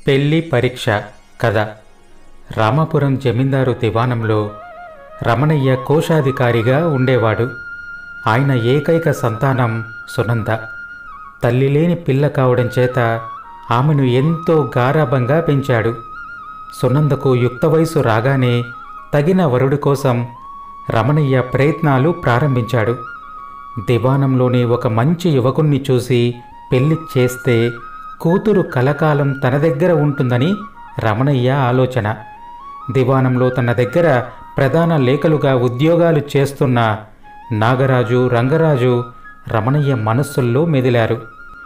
పెళ్లి పరీక్ష కథ రామాపురం జమీందారు దివాణంలో రమణయ్య కోశాధికారిగా ఉండేవాడు ఆయన ఏకైక సంతానం సునంద తల్లి లేని పిల్ల కావడం చేత ఆమెను ఎంతో గారాభంగా పెంచాడు సునందకు యుక్త వయసు రాగానే తగిన వరుడి కోసం రమణయ్య ప్రయత్నాలు ప్రారంభించాడు దివాణంలోని ఒక మంచి యువకుణ్ణి చూసి పెళ్లి చేస్తే కూతురు కలకాలం తన దగ్గర ఉంటుందని రమణయ్య ఆలోచన దివాణంలో తన దగ్గర ప్రధాన లేఖలుగా ఉద్యోగాలు చేస్తున్న నాగరాజు రంగరాజు రమణయ్య మనస్సుల్లో మెదిలారు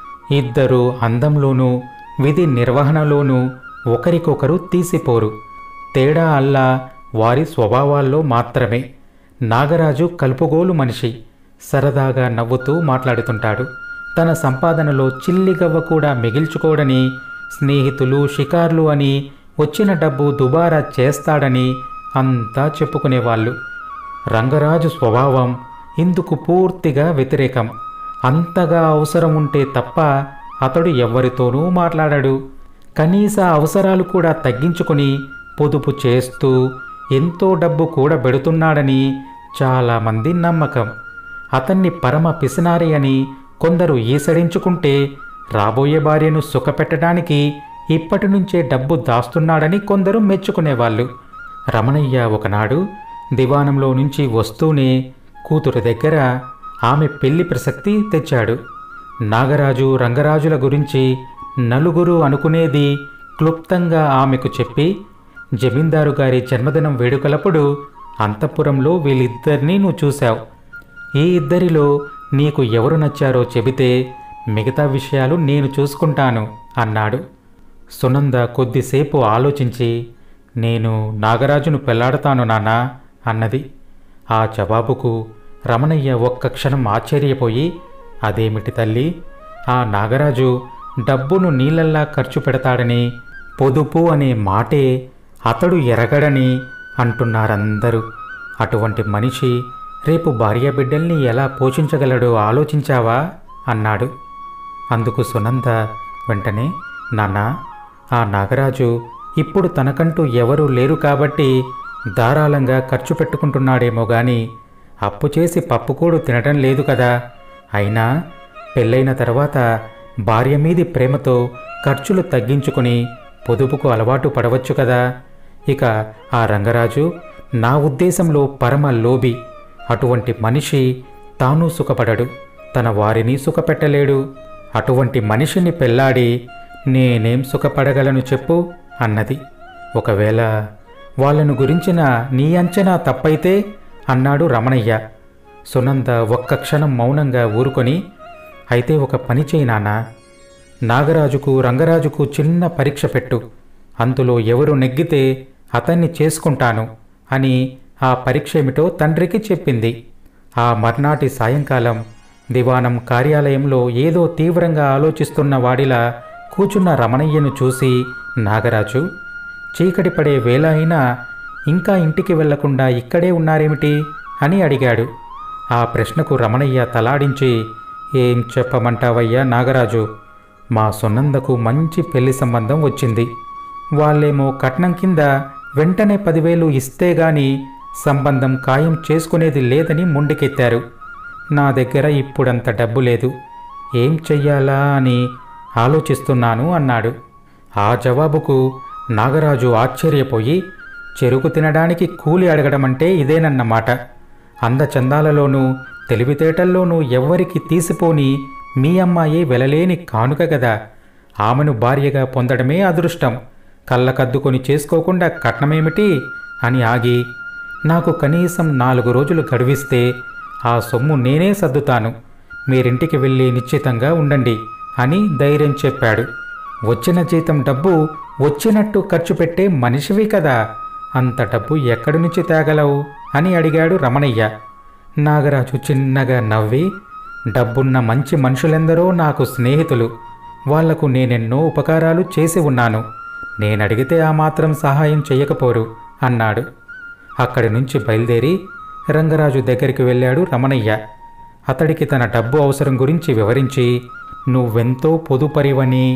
ఇద్దరు అందంలోనూ విధి నిర్వహణలోనూ ఒకరికొకరు తీసిపోరు తేడా అల్లా వారి స్వభావాల్లో మాత్రమే నాగరాజు కలుపుగోలు మనిషి సరదాగా నవ్వుతూ మాట్లాడుతుంటాడు తన సంపాదనలో చిల్లిగవ్వ కూడా మిగిల్చుకోడని స్నేహితులు షికార్లు అని వచ్చిన డబ్బు దుబారా చేస్తాడని అంతా చెప్పుకునేవాళ్ళు రంగరాజు స్వభావం ఇందుకు పూర్తిగా వ్యతిరేకం అంతగా అవసరం ఉంటే తప్ప అతడు ఎవ్వరితోనూ మాట్లాడాడు కనీస అవసరాలు కూడా తగ్గించుకొని పొదుపు చేస్తూ ఎంతో డబ్బు కూడబెడుతున్నాడని చాలామంది నమ్మకం అతన్ని పరమ పిసినారి అని కొందరు ఈసడించుకుంటే రాబోయే భార్యను సుఖపెట్టడానికి ఇప్పటి నుంచే డబ్బు దాస్తున్నాడని కొందరు మెచ్చుకునేవాళ్ళు రమణయ్య ఒకనాడు దివాణంలో నుంచి వస్తూనే కూతురు దగ్గర ఆమె పెళ్లి ప్రసక్తి తెచ్చాడు నాగరాజు రంగరాజుల గురించి నలుగురు అనుకునేది క్లుప్తంగా ఆమెకు చెప్పి జమీందారు గారి జన్మదినం వేడుకలప్పుడు అంతఃపురంలో వీళ్ళిద్దరినీ నువ్వు చూశావు ఈ ఇద్దరిలో నీకు ఎవరు నచ్చారో చెబితే మిగతా విషయాలు నేను చూసుకుంటాను అన్నాడు సునంద కొద్దిసేపు ఆలోచించి నేను నాగరాజును పెళ్లాడతాను నాన్నా అన్నది ఆ జవాబుకు రమణయ్య ఒక్క క్షణం ఆశ్చర్యపోయి అదేమిటి తల్లి ఆ నాగరాజు డబ్బును నీళ్ళల్లా ఖర్చు పెడతాడని పొదుపు అనే మాటే అతడు ఎరగడని అంటున్నారందరూ అటువంటి మనిషి రేపు భార్య బిడ్డల్ని ఎలా పోషించగలడో ఆలోచించావా అన్నాడు అందుకు సునంద వెంటనే నాన్నా ఆ నాగరాజు ఇప్పుడు తనకంటూ ఎవరూ లేరు కాబట్టి ధారాళంగా ఖర్చు పెట్టుకుంటున్నాడేమో గాని అప్పు చేసి పప్పుకూడు తినటం లేదు కదా అయినా పెళ్ళైన తర్వాత భార్య మీది ప్రేమతో ఖర్చులు తగ్గించుకుని పొదుపుకు అలవాటు పడవచ్చు కదా ఇక ఆ రంగరాజు నా ఉద్దేశంలో పరమ లోబి అటువంటి మనిషి తాను సుఖపడడు తన వారిని సుఖపెట్టలేడు అటువంటి మనిషిని పెళ్లాడి నేనేం సుఖపడగలను చెప్పు అన్నది ఒకవేళ వాళ్ళను గురించిన నీ అంచనా తప్పైతే అన్నాడు రమణయ్య సునంద ఒక్క క్షణం మౌనంగా ఊరుకొని అయితే ఒక పని చేయి నాన్నా నాగరాజుకు రంగరాజుకు చిన్న పరీక్ష పెట్టు అందులో ఎవరు నెగ్గితే అతన్ని చేసుకుంటాను అని ఆ పరీక్ష ఏమిటో తండ్రికి చెప్పింది ఆ మర్నాటి సాయంకాలం దివానం కార్యాలయంలో ఏదో తీవ్రంగా ఆలోచిస్తున్న వాడిలా కూచున్న రమణయ్యను చూసి నాగరాజు చీకటి పడే వేళ అయినా ఇంకా ఇంటికి వెళ్లకుండా ఇక్కడే ఉన్నారేమిటి అని అడిగాడు ఆ ప్రశ్నకు రమణయ్య తలాడించి ఏం చెప్పమంటావయ్యా నాగరాజు మా సున్నందకు మంచి పెళ్లి సంబంధం వచ్చింది వాళ్ళేమో కట్నం కింద వెంటనే పదివేలు ఇస్తే గాని సంబంధం ఖాయం చేసుకునేది లేదని ముండికెత్తారు నా దగ్గర ఇప్పుడంత డబ్బు లేదు ఏం చెయ్యాలా అని ఆలోచిస్తున్నాను అన్నాడు ఆ జవాబుకు నాగరాజు ఆశ్చర్యపోయి చెరుకు తినడానికి కూలి అడగడమంటే ఇదేనన్నమాట అందచందాలలోనూ తెలివితేటల్లోనూ ఎవ్వరికి తీసిపోని మీ అమ్మాయి వెలలేని కానుక గదా ఆమెను భార్యగా పొందడమే అదృష్టం కళ్ళకద్దుకొని చేసుకోకుండా కట్నమేమిటి అని ఆగి నాకు కనీసం నాలుగు రోజులు గడివిస్తే ఆ సొమ్ము నేనే సర్దుతాను మీరింటికి వెళ్ళి నిశ్చితంగా ఉండండి అని ధైర్యం చెప్పాడు వచ్చిన జీతం డబ్బు వచ్చినట్టు ఖర్చు పెట్టే మనిషివి కదా అంత డబ్బు ఎక్కడి నుంచి తేగలవు అని అడిగాడు రమణయ్య నాగరాజు చిన్నగా నవ్వి డబ్బున్న మంచి మనుషులెందరో నాకు స్నేహితులు వాళ్లకు నేనెన్నో ఉపకారాలు చేసి ఉన్నాను నేనడిగితే ఆ మాత్రం సహాయం చెయ్యకపోరు అన్నాడు అక్కడి నుంచి బయలుదేరి రంగరాజు దగ్గరికి వెళ్ళాడు రమణయ్య అతడికి తన డబ్బు అవసరం గురించి వివరించి నువ్వెంతో పొదుపరివని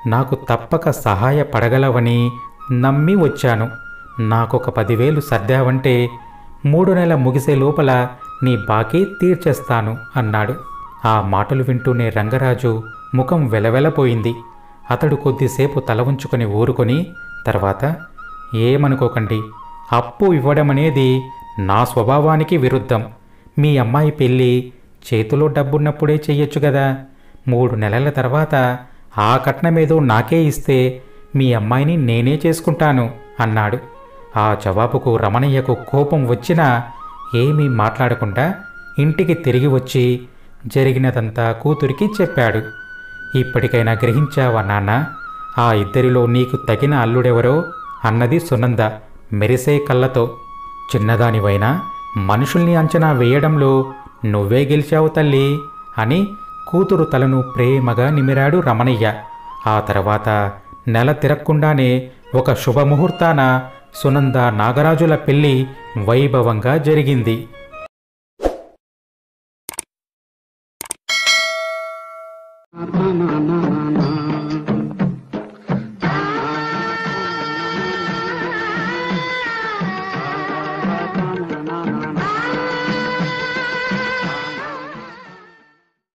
నాకు తప్పక సహాయపడగలవని నమ్మి వచ్చాను నాకొక పదివేలు సర్దావంటే మూడు నెల ముగిసే లోపల నీ బాకీ తీర్చేస్తాను అన్నాడు ఆ మాటలు వింటూనే రంగరాజు ముఖం వెలవెలపోయింది అతడు కొద్దిసేపు తల ఉంచుకొని ఊరుకొని తర్వాత ఏమనుకోకండి అప్పు ఇవ్వడమనేది నా స్వభావానికి విరుద్ధం మీ అమ్మాయి పెళ్ళి చేతిలో డబ్బున్నప్పుడే చెయ్యొచ్చు కదా మూడు నెలల తర్వాత ఆ కట్నమేదో నాకే ఇస్తే మీ అమ్మాయిని నేనే చేసుకుంటాను అన్నాడు ఆ జవాబుకు రమణయ్యకు కోపం వచ్చినా ఏమీ మాట్లాడకుండా ఇంటికి తిరిగి వచ్చి జరిగినదంతా కూతురికి చెప్పాడు ఇప్పటికైనా గ్రహించావా నాన్న ఆ ఇద్దరిలో నీకు తగిన అల్లుడెవరో అన్నది సునంద మెరిసే కళ్ళతో చిన్నదానివైనా మనుషుల్ని అంచనా వేయడంలో నువ్వే గెలిచావు తల్లి అని కూతురు తలను ప్రేమగా నిమిరాడు రమణయ్య ఆ తర్వాత నెల తిరక్కుండానే ఒక శుభముహూర్తాన సునంద నాగరాజుల పెళ్లి వైభవంగా జరిగింది